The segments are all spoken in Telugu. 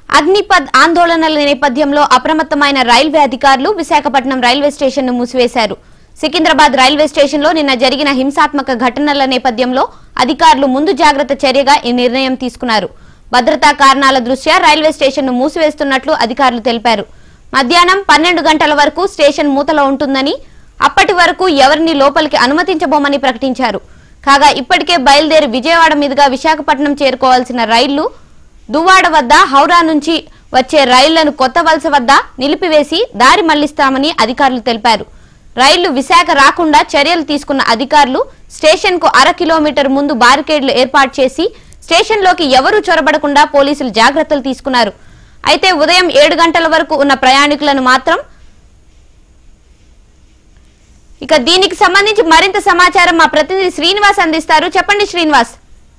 అగ్నిపథ్ ఆందోళనల నేపథ్యంలో అప్రమత్తమైన రైల్వే అధికారులు విశాఖపట్నం రైల్వే స్టేషన్ను మూసివేశారు సికింద్రాబాద్ రైల్వే స్టేషన్లో నిన్న జరిగిన హింసాత్మక ఘటనల నేపథ్యంలో అధికారులు ముందు జాగ్రత్త చర్యగా ఈ నిర్ణయం తీసుకున్నారు భద్రతా కారణాల దృష్ట్యా రైల్వే స్టేషన్ను మూసివేస్తున్నట్లు అధికారులు తెలిపారు మధ్యాహ్నం పన్నెండు గంటల వరకు స్టేషన్ మూతలో ఉంటుందని అప్పటి వరకు ఎవరిని లోపలికి అనుమతించబోమని ప్రకటించారు కాగా ఇప్పటికే బయలుదేరి విజయవాడ మీదుగా విశాఖపట్నం చేరుకోవాల్సిన రైళ్లు దువ్వాడ వద్ద హౌరా నుంచి వచ్చే రైళ్లను కొత్త వలస వద్ద నిలిపివేసి దారి మళ్లిస్తామని అధికారులు తెలిపారు రైళ్లు విశాఖ రాకుండా చర్యలు తీసుకున్న అధికారులు స్టేషన్ కు అర కిలోమీటర్ ముందు బారికేడ్లు ఏర్పాటు చేసి స్టేషన్లోకి ఎవరూ చొరబడకుండా పోలీసులు జాగ్రత్తలు తీసుకున్నారు అయితే ఉదయం ఏడు గంటల వరకు ఉన్న ప్రయాణికులను మాత్రం ఇక దీనికి సంబంధించి మరింత సమాచారం మా ప్రతినిధి శ్రీనివాస్ అందిస్తారు చెప్పండి శ్రీనివాస్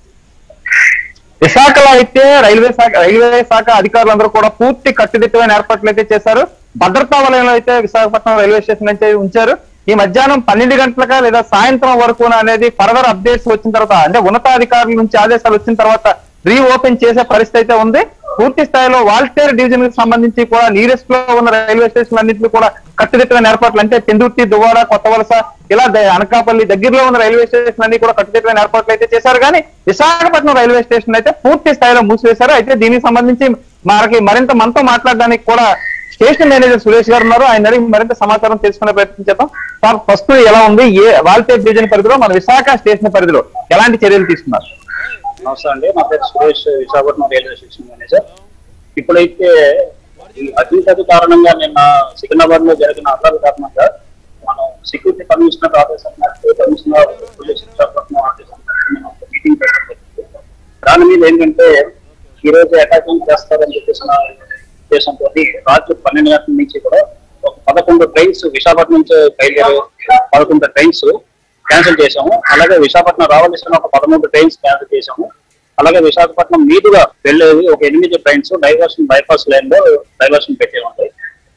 విశాఖలో అయితే రైల్వే శాఖ రైల్వే శాఖ అధికారులందరూ కూడా పూర్తి కట్టుదిట్టమైన ఏర్పాట్లు అయితే చేశారు భద్రతా వలయంలో అయితే విశాఖపట్నం రైల్వే స్టేషన్ అయితే ఉంచారు ఈ మధ్యాహ్నం పన్నెండు గంటలక లేదా సాయంత్రం వరకు అనేది ఫర్దర్ అప్డేట్స్ వచ్చిన తర్వాత అంటే ఉన్నతాధికారుల నుంచి ఆదేశాలు వచ్చిన తర్వాత రీఓపెన్ చేసే పరిస్థితి అయితే ఉంది పూర్తి స్థాయిలో వాల్టేర్ డివిజన్ కి సంబంధించి కూడా నీరెస్ట్ లో ఉన్న రైల్వే స్టేషన్ అన్నింటినీ కూడా కట్టుదిట్టమైన ఏర్పాట్లు అంటే పెందుర్తి దువ్వాడ కొత్త వలస ఇలా ద- అనకాపల్లి దగ్గరలో ఉన్న రైల్వే స్టేషన్ అన్ని కూడా కట్టుదిట్టమైన ఏర్పాట్లు అయితే చేశారు కానీ విశాఖపట్నం రైల్వే స్టేషన్ అయితే పూర్తి స్థాయిలో మూసివేశారు అయితే దీనికి సంబంధించి మనకి మరింత మనతో మాట్లాడడానికి కూడా స్టేషన్ మేనేజర్ సురేష్ గారు ఉన్నారు ఆయన అడిగి మరింత సమాచారం తెలుసుకునే ప్రయత్నం చేద్దాం సార్ ఫస్ట్ ఎలా ఉంది ఏ వాల్టేర్ డివిజన్ పరిధిలో మన విశాఖ స్టేషన్ పరిధిలో ఎలాంటి చర్యలు తీసుకున్నారు నమస్తే అండి నా పేరు Suresh Visakhapatnam railway station manager ఇప్పుడైతే ఈ అగ్నిపథ కారణంగా నిన్న సికింద్రాబాద్ లో జరిగిన అల్లరి కారణంగా మనం సెక్యూరిటీ కమిషనర్ ఆదేశం మేరకు కమిషనర్ పోలీస్ విశాఖపట్నం ఆదేశం మేరకు మనం ఒక మీటింగ్ పెట్టడం జరిగింది. దాని మీద ఏంటంటే ఈ రోజు అటాకింగ్ చేస్తారని చెప్పేసి నా ఉద్దేశంతో రాత్రి పన్నెండు గంటల నుంచి కూడా ఒక పదకొండు ట్రైన్స్ విశాఖపట్నం నుంచి బయలుదేరి పదకొండు ట్రైన్స్ క్యాన్సిల్ చేశాము అలాగే విశాఖపట్నం రావాల్సిన ఒక పదమూడు ట్రైన్స్ క్యాన్సిల్ చేశాము అలాగే విశాఖపట్నం మీదుగా వెళ్ళేవి ఒక ఎనిమిది ట్రైన్స్ డైవర్షన్ బైపాస్ లైన్ లో డైవర్షన్ పెట్టే ఉంటాయి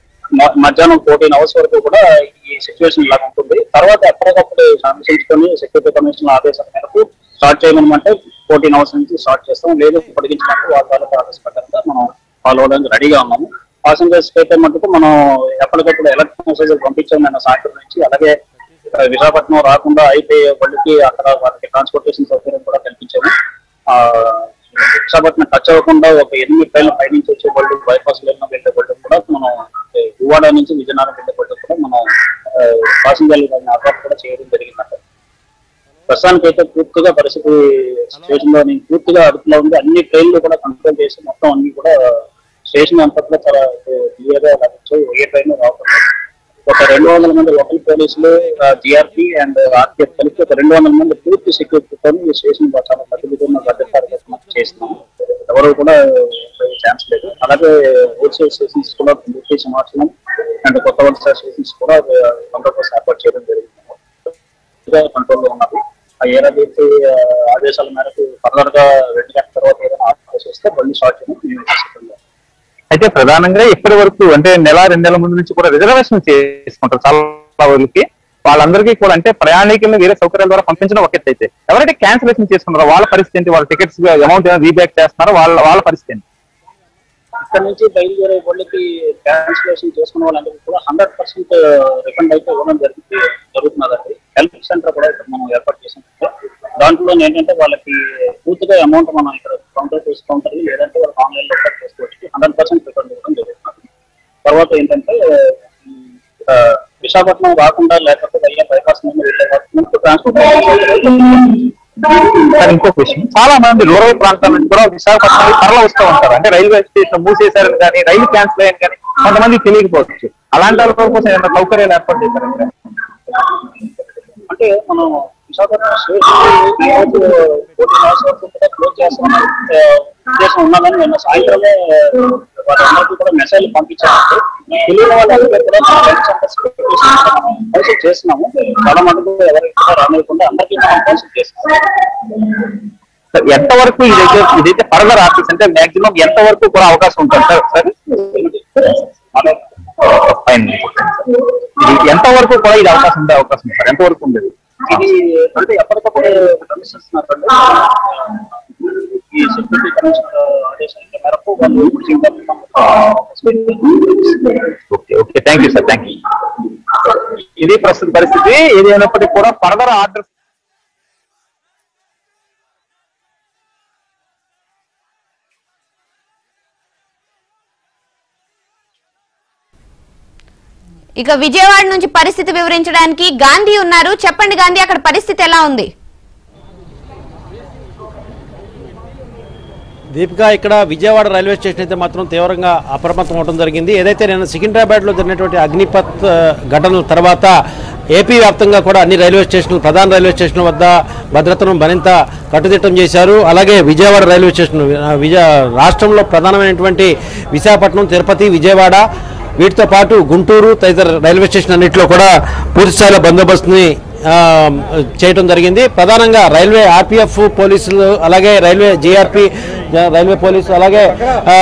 మ- మధ్యాహ్నం ఫోర్టీన్ అవర్స్ వరకు కూడా ఈ సిచ్యువేషన్ ఇలా ఉంటుంది తర్వాత ఎప్పటికప్పుడు సమీక్షించుకొని సెక్యూరిటీ కమిషన్ ఆదేశాల మేరకు స్టార్ట్ చేయమనమంటే ఫోర్టీన్ అవర్స్ నుంచి స్టార్ట్ చేస్తాం లేదు పొడిగించినట్టు వాళ్ళ తాలూకా ఆదేశ ప్రకారంగా మనం ఫాలో అవడానికి రెడీగా ఉన్నాము పాసెంజర్స్ అయితే మటుకు మనం ఎప్పటికప్పుడు ఎలక్ట్రిక్ మెసేజ్ పంపించాము నిన్న సాయంత్రం నుంచి అలాగే ఇక్కడ విశాఖపట్నం రాకుండా అయిపోయే వాళ్ళకి అక్కడ వాళ్ళకి ట్రాన్స్పోర్టేషన్ సౌకర్యం కూడా కల్పించాము ఆ, విశాఖపట్నం టచ్ అవ్వకుండా ఒక ఎనిమిది ట్రైన్లు పైనుంచి వచ్చే వాళ్ళు బైపాస్ లైన్ వెళ్ళే వాళ్ళు కూడా మనం ఏ, గువాడ నుంచి విజయనగరం వెళ్ళే వాళ్ళు కూడా మనం పాసింజర్లు ఏర్పాటు కూడా చేయడం జరిగిందంట ప్రస్తుతానికి అయితే పూర్తిగా పరిస్థితి స్టేషన్ లో పూర్తిగా అదుపులో ఉంది అన్ని ట్రైన్లు కూడా కంట్రోల్ చేసి మొత్తం అన్ని కూడా స్టేషన్ అంతట్లో చాలా క్లియర్ గా లభించాయి ఏ ట్రైన్ రావడం ఒక రెండు వందల మంది లోకల్ పోలీసులు జిఆర్పి అండ్ ఆర్పిఎఫ్ కలిపి ఒక రెండు వందల మంది పూర్తి సెక్యూరిటీతో ఈ స్టేషన్ చాలా కట్టుబడిన భద్రత చేస్తున్నాం ఎవరు కూడా ఛాన్స్ లేదు అలాగే హోల్సేల్ స్టేషన్స్ కూడా పూర్తి సంవత్సరం అండ్ కొత్త వలస స్టేషన్స్ కూడా బందోబస్తు ఏర్పాటు చేయడం జరిగింది కంట్రోల్ లో ఉన్నది ఆ ఏడాది ఆదేశాల మేరకు ఫర్దర్ గా రెండు గంటల తర్వాత ఏదైనా ఆదేశాలు వస్తే మళ్ళీ స్టార్ట్ చేయడం మేము చేస్తున్నాం అయితే ప్రధానంగా ఇప్పటి వరకు అంటే నెల రెండు నెలల ముందు నుంచి కూడా రిజర్వేషన్ చేసుకుంటారు చాలా వరకు వాళ్ళందరికీ కూడా అంటే ప్రయాణికులను వేరే సౌకర్యాల ద్వారా పంపించడం ఒక ఎత్తు అయితే ఎవరైతే క్యాన్సిలేషన్ చేసుకున్నారో వాళ్ళ పరిస్థితి ఏంటి వాళ్ళ టికెట్స్ అమౌంట్ రీబ్యాక్ చేస్తున్నారో వాళ్ళ వాళ్ళ పరిస్థితి ఏంటి ఇక్కడ నుంచి బయలుదేరే వాళ్ళకి క్యాన్సిలేషన్ చేసుకున్న వాళ్ళందరికీ కూడా హండ్రెడ్ పర్సెంట్ రిఫండ్ అయితే ఇవ్వడం జరుగుతుంది జరుగుతున్నదండి హెల్ప్ సెంటర్ కూడా ఇక్కడ మనం ఏర్పాటు చేసాం దాంట్లో ఏంటంటే వాళ్ళకి పూర్తిగా అమౌంట్ మనం ఇక్కడ కౌంటర్ కౌంటర్ లేదంటే వాళ్ళకి ఆన్లైన్ లో కూడా చేసుకోవచ్చు హండ్రెడ్ పర్సెంట్ రిఫండ్ ఇవ్వడం జరుగుతుంది తర్వాత ఏంటంటే ఉమ్, ఇక్కడ విశాఖపట్నం రాకుండా లేకపోతే అయ్యే బైపాస్ నుండి వెళ్ళే వరకు ట్రాన్స్పోర్ట్ సార్ ఇంకొక విషయం చాలా మంది రూరల్ ప్రాంతాల నుంచి కూడా విశాఖపట్నం తరలి వస్తూ ఉంటారు అంటే రైల్వే స్టేషన్ మూసేశారని కానీ రైలు క్యాన్సిల్ అయ్యాను కానీ కొంతమంది తెలియకపోవచ్చు అలాంటి వాళ్ళ కోసం ఏమైనా సౌకర్యాలు ఏర్పాటు చేశారంటే అంటే మనం విశాఖపట్నం స్టేషన్ ఈ రోజు ఫోర్టీన్ అవర్స్ వరకు కూడా క్లోజ్ చేస్తామని ఆ, ఉద్దేశం ఉన్నదని నిన్న సాయంత్రమే వాళ్ళందరికీ కూడా మెసేజ్ పంపించాము తెలియని వాళ్ళందరికీ కూడా మన హెల్త్ సెంటర్స్ మనం కన్సల్ట్ చేస్తున్నాము చాలా మందికి ఎవరికి కూడా రానివ్వకుండా అందరికీ మనం కన్సల్ట్ చేస్తున్నాము సార్, ఎంత వరకు ఇదైతే ఇదైతే ఫర్దర్ ఆఫీస్ అంటే మాక్సిమం ఎంత వరకు కూడా అవకాశం ఉంటుంది సార్ సార్ అలా ఫైన్ ఇది ఎంత వరకు కూడా ఇది అవకాశం ఉండే అవకాశం ఉంది సార్ ఎంత వరకు ఉండేది ఇది అంటే ఎప్పటికప్పుడు రిటర్న్స్ ఇస్తున్నారు ఈ సెక్యూరిటీ కమిషనర్ ఆదేశాల మేరకు వాళ్ళు Singapore okay okay thank you sir thank you ఇది ప్రస్తుత పరిస్థితి ఏది అయినప్పటికీ కూడా ఫర్దర్ ఆర్డర్ ఇక విజయవాడ నుంచి పరిస్థితి వివరించడానికి గాంధీ ఉన్నారు చెప్పండి గాంధీ అక్కడ పరిస్థితి ఎలా ఉంది దీపిక ఇక్కడ విజయవాడ రైల్వే స్టేషన్ అయితే మాత్రం తీవ్రంగా అప్రమత్తం అవడం జరిగింది ఏదైతే నేను సికింద్రాబాద్లో జరిగినటువంటి అగ్నిపత్ ఆ, ఘటనల తర్వాత ఏపీ వ్యాప్తంగా కూడా అన్ని రైల్వే స్టేషన్లు ప్రధాన రైల్వే స్టేషన్ల వద్ద భద్రతను మరింత కట్టుదిట్టం చేశారు అలాగే విజయవాడ రైల్వే స్టేషన్ ఆ, విజయ రాష్ట్రంలో ప్రధానమైనటువంటి విశాఖపట్నం తిరుపతి విజయవాడ వీటితో పాటు గుంటూరు తదితర రైల్వే స్టేషన్ అన్నింటిలో కూడా పూర్తి స్థాయిలో బందోబస్తుని ఆ, చేయటం జరిగింది ప్రధానంగా రైల్వే ఆర్పిఎఫ్ పోలీసులు అలాగే రైల్వే జేఆర్పి రైల్వే పోలీసు అలాగే ఆ,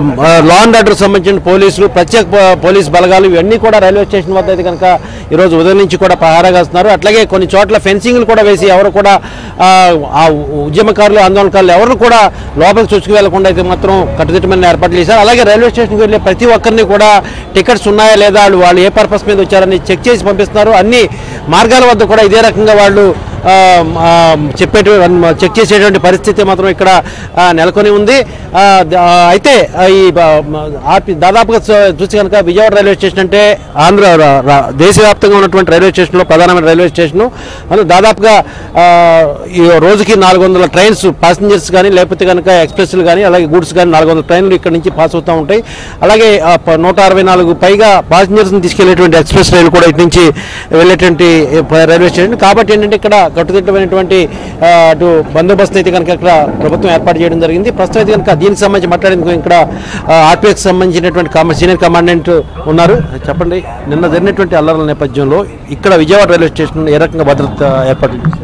లా అండ్ ఆర్డర్ సంబంధించిన పోలీసులు ప్రత్యేక పో- పోలీస్ బలగాలు ఇవన్నీ కూడా రైల్వే స్టేషన్ వద్ద అయితే కనుక ఈరోజు ఉదయం నుంచి కూడా పహారాగాస్తున్నారు అట్లాగే కొన్ని చోట్ల ఫెన్సింగ్లు కూడా వేసి ఎవరు కూడా ఆ, ఆ ఉద్యమకారులు ఆందోళనకారులు ఎవరు కూడా లోపలికి చొచ్చుకు వెళ్లకుండా అయితే మాత్రం కట్టుదిట్టమైన ఏర్పాట్లు చేశారు అలాగే రైల్వే స్టేషన్కి వెళ్ళే ప్రతి ఒక్కరిని కూడా టికెట్స్ ఉన్నాయా లేదా వాళ్ళు వాళ్ళు ఏ పర్పస్ మీద వచ్చారని చెక్ చేసి పంపిస్తున్నారు అన్ని మార్గాల వద్ద కూడా ఇదే రకంగా వాళ్ళు ఆ, ఆ, చెప్పేటు చెక్ చేసేటువంటి పరిస్థితి మాత్రం ఇక్కడ ఆ, నెలకొని ఉంది ఆ, ద- ఆ, అయితే ఆ, ఈ బ- మ- ఆర్పి దాదాపుగా చూ- చూసి కనుక విజయవాడ రైల్వే స్టేషన్ అంటే ఆంధ్ర రా- రా- దేశవ్యాప్తంగా ఉన్నటువంటి రైల్వే స్టేషన్లో ప్రధానమైన రైల్వే స్టేషను అందులో దాదాపుగా ఆ, ఈ రోజుకి నాలుగు వందల ట్రైన్స్ ప్యాసింజర్స్ కానీ లేకపోతే కనుక ఎక్స్ప్రెస్లు కానీ అలాగే గూడ్స్ కానీ నాలుగు వందల ట్రైన్లు ఇక్కడ నుంచి పాస్ అవుతూ ఉంటాయి అలాగే ఆ, ప- నూట అరవై నాలుగు పైగా ప్యాసింజర్స్ని తీసుకెళ్లేటువంటి ఎక్స్ప్రెస్ రైలు కూడా ఇటు నుంచి వెళ్ళేటువంటి ఏ, రైల్వే స్టేషన్ కాబట్టి ఏంటంటే ఇక్కడ కట్టుదిట్టమైనటువంటి ఆ, అటు బందోబస్తు అయితే కనుక ఇక్కడ ప్రభుత్వం ఏర్పాటు చేయడం జరిగింది ప్రస్తుతం అయితే కనుక దీనికి సంబంధించి మాట్లాడేందుకు ఇక్కడ ఆర్పిఎక్స్ సంబంధించినటువంటి కమ సీనియర్ కమాండెంట్ ఉన్నారు చెప్పండి నిన్న జరిగినటువంటి అల్లర్ల నేపథ్యంలో ఇక్కడ విజయవాడ రైల్వే స్టేషన్ ఏ రకంగా భద్రత ఏర్పాటు చేశారు?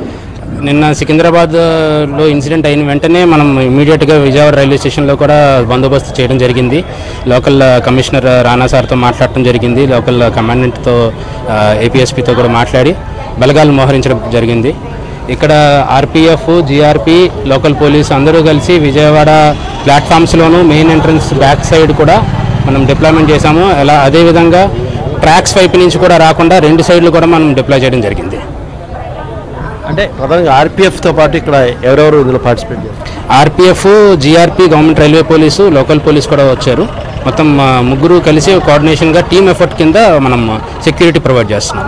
నిన్న సికింద్రాబాద్లో ఇన్సిడెంట్ అయిన వెంటనే మనం ఇమీడియట్గా విజయవాడ రైల్వే స్టేషన్లో కూడా బందోబస్తు చేయడం జరిగింది లోకల్ కమిషనర్ రానా సార్తో మాట్లాడటం జరిగింది లోకల్ కమాండెంట్తో ఏపీఎస్పీతో కూడా మాట్లాడి బలగాలు మోహరించడం జరిగింది ఇక్కడ ఆర్పిఎఫ్ జిఆర్పి లోకల్ పోలీస్ అందరూ కలిసి విజయవాడ ప్లాట్ఫామ్స్లోను మెయిన్ ఎంట్రన్స్ బ్యాక్ సైడ్ కూడా మనం డిప్లాయ్మెంట్ చేశాము అలా అదేవిధంగా ట్రాక్స్ వైపు నుంచి కూడా రాకుండా రెండు సైడ్లు కూడా మనం డిప్లాయ్ చేయడం జరిగింది అంటే ప్రధానంగా ఆర్పిఎఫ్తో పాటు ఇక్కడ ఎవరెవరు ఇందులో పార్టిసిపేట్ చేస్తారు RPF GRP government railway police local police కూడా వచ్చారు మొత్తం ఆ, ముగ్గురు కలిసి కోఆర్డినేషన్గా టీమ్ ఎఫర్ట్ కింద మనం సెక్యూరిటీ ప్రొవైడ్ చేస్తున్నాం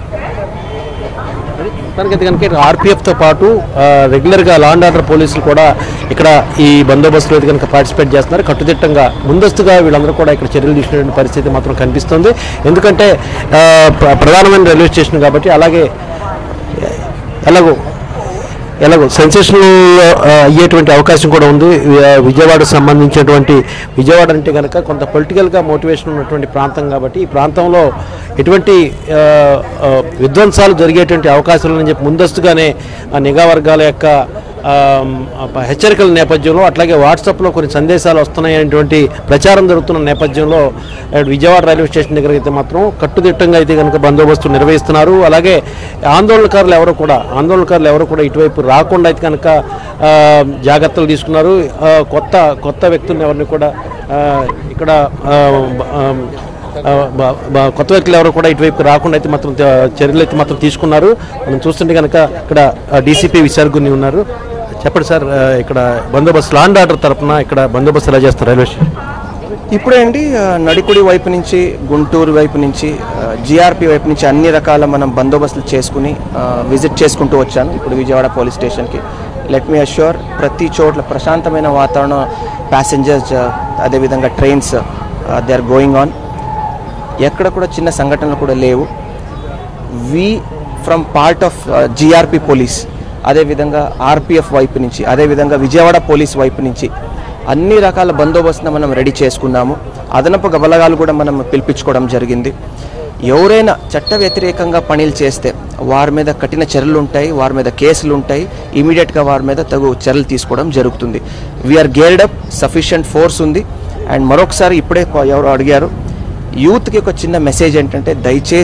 మొత్తానికి కనుక ఆర్పిఎఫ్తో పాటు ఆ, రెగ్యులర్గా లా అండ్ ఆర్డర్ పోలీసులు కూడా ఇక్కడ ఈ బందోబస్తులో అయితే కనుక పార్టిసిపేట్ చేస్తున్నారు కట్టుదిట్టంగా ముందస్తుగా వీళ్ళందరూ కూడా ఇక్కడ చర్యలు తీసుకునే పరిస్థితి మాత్రం కనిపిస్తుంది ఎందుకంటే ఆ, ప్ర- ప్రధానమైన రైల్వే స్టేషన్ కాబట్టి అలాగే ఎలాగో ఎలాగో సెన్సేషన్ అయ్యేటువంటి అవకాశం కూడా ఉంది వి- విజయవాడకు సంబంధించినటువంటి విజయవాడ అంటే కనుక కొంత పొలిటికల్గా మోటివేషన్ ఉన్నటువంటి ప్రాంతం కాబట్టి ఈ ప్రాంతంలో ఎటువంటి ఆ, ఆ, విధ్వంసాలు జరిగేటువంటి అవకాశాలని చెప్పి ముందస్తుగానే ఆ నిఘా వర్గాల యొక్క ఆ, ఆ, హెచ్చరికల నేపథ్యంలో అట్లాగే వాట్సాప్లో కొన్ని సందేశాలు వస్తున్నాయనేటువంటి ప్రచారం జరుగుతున్న నేపథ్యంలో ఆ, విజయవాడ రైల్వే స్టేషన్ దగ్గర అయితే మాత్రం కట్టుదిట్టంగా అయితే కనుక బందోబస్తు నిర్వహిస్తున్నారు అలాగే ఆందోళనకారులు ఎవరు కూడా ఆందోళనకారులు ఎవరు కూడా ఇటువైపు రాకుండా అయితే కనుక ఆ, జాగ్రత్తలు తీసుకున్నారు ఆ, కొత్త కొత్త వ్యక్తులను ఎవరిని కూడా ఆ, ఇక్కడ ఆ, ఆ, ఆ, బ- బ- కొత్త వ్యక్తులు ఎవరు కూడా ఇటువైపు రాకుండా అయితే మాత్రం త- చర్యలు అయితే మాత్రం తీసుకున్నారు మనం చూస్తుంటే కనుక ఇక్కడ డీసీపీ విశార్గుని ఉన్నారు చెప్పండి సార్ ఆ, ఇక్కడ బందోబస్తు లాండ్ ఆర్డర్ తరపున ఇక్కడ బందోబస్తు ఎలా చేస్తారు రైల్వే స్టేషన్ ఇప్పుడే అండి ఆ, నడికుడి వైపు నుంచి గుంటూరు వైపు నుంచి జిఆర్పి వైపు నుంచి అన్ని రకాల మనం బందోబస్తులు చేసుకుని ఆ, విజిట్ చేసుకుంటూ వచ్చాను ఇప్పుడు విజయవాడ పోలీస్ స్టేషన్కి లెట్ మీ అష్యూర్ ప్రతి చోట్ల ప్రశాంతమైన వాతావరణం ప్యాసింజర్స్ అదేవిధంగా trains they are going on ఎక్కడ కూడా చిన్న సంఘటనలు కూడా లేవు we from part of GRP police అదేవిధంగా ఆర్పిఎఫ్ వైపు నుంచి అదేవిధంగా విజయవాడ పోలీస్ వైపు నుంచి అన్ని రకాల బందోబస్తును మనం రెడీ చేసుకున్నాము అదనపు బలగాలు కూడా మనం పిలిపించుకోవడం జరిగింది ఎవరైనా చట్ట వ్యతిరేకంగా పనులు చేస్తే వారి మీద కఠిన చర్యలు ఉంటాయి వారి మీద కేసులు ఉంటాయి ఇమీడియట్గా వారి మీద తగు చర్యలు తీసుకోవడం జరుగుతుంది we're geared up sufficient force ఉంది అండ్ మరొకసారి ఇప్పుడే కొ- ఎవరు అడిగారు యూత్కి ఒక చిన్న మెసేజ్ ఏంటంటే దయచేసి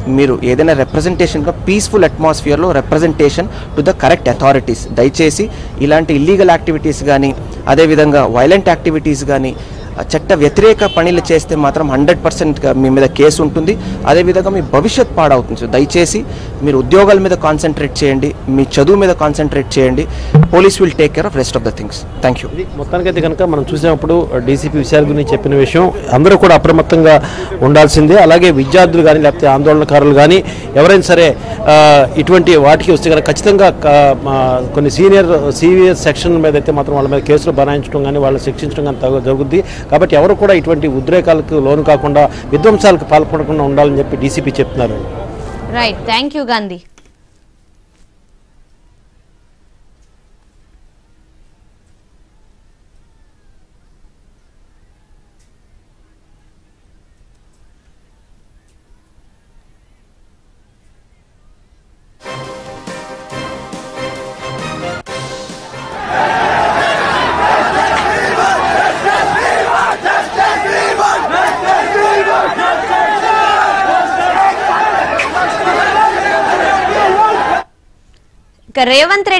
మీరు ఏదైనా రిప్రజెంటేషన్గా పీస్ఫుల్ అట్మాస్ఫియర్లో representation to the correct authorities దయచేసి ఇలాంటి ఇల్లీగల్ యాక్టివిటీస్ కానీ అదేవిధంగా వైలెంట్ యాక్టివిటీస్ కానీ చట్ట వ్యతిరేక పనులు చేస్తే మాత్రం హండ్రెడ్ పర్సెంట్గా మీ మీద కేసు ఉంటుంది అదేవిధంగా మీ భవిష్యత్ పాడవుతుంది సో దయచేసి మీరు ఉద్యోగాల మీద కాన్సన్ట్రేట్ చేయండి మీ చదువు మీద కాన్సన్ట్రేట్ చేయండి police will take care of rest of the things thank you ఇది మొత్తానికైతే కనుక మనం చూసినప్పుడు డీసీపీ విశాల్ గురించి చెప్పిన విషయం అందరూ కూడా అప్రమత్తంగా ఉండాల్సిందే అలాగే విద్యార్థులు కానీ లేకపోతే ఆందోళనకారులు కానీ ఎవరైనా సరే ఆ, ఇటువంటి వాటికి వస్తే కనుక ఖచ్చితంగా క- మా కొన్ని సీనియర్ సీనియర్ సెక్షన్ మీద అయితే మాత్రం వాళ్ళ మీద కేసులు బనాయించడం కానీ వాళ్ళని శిక్షించడం కానీ తగు- జరుగుద్ది కాబట్టి ఎవరు కూడా ఇటువంటి ఉద్రేకాలకు లోను కాకుండా విధ్వంసాలకు పాల్పడకుండా ఉండాలని చెప్పి డీసీపీ చెప్తున్నారు రైట్ థ్యాంక్ యూ గాంధీ ఇక రేవంత్ రెడ్డి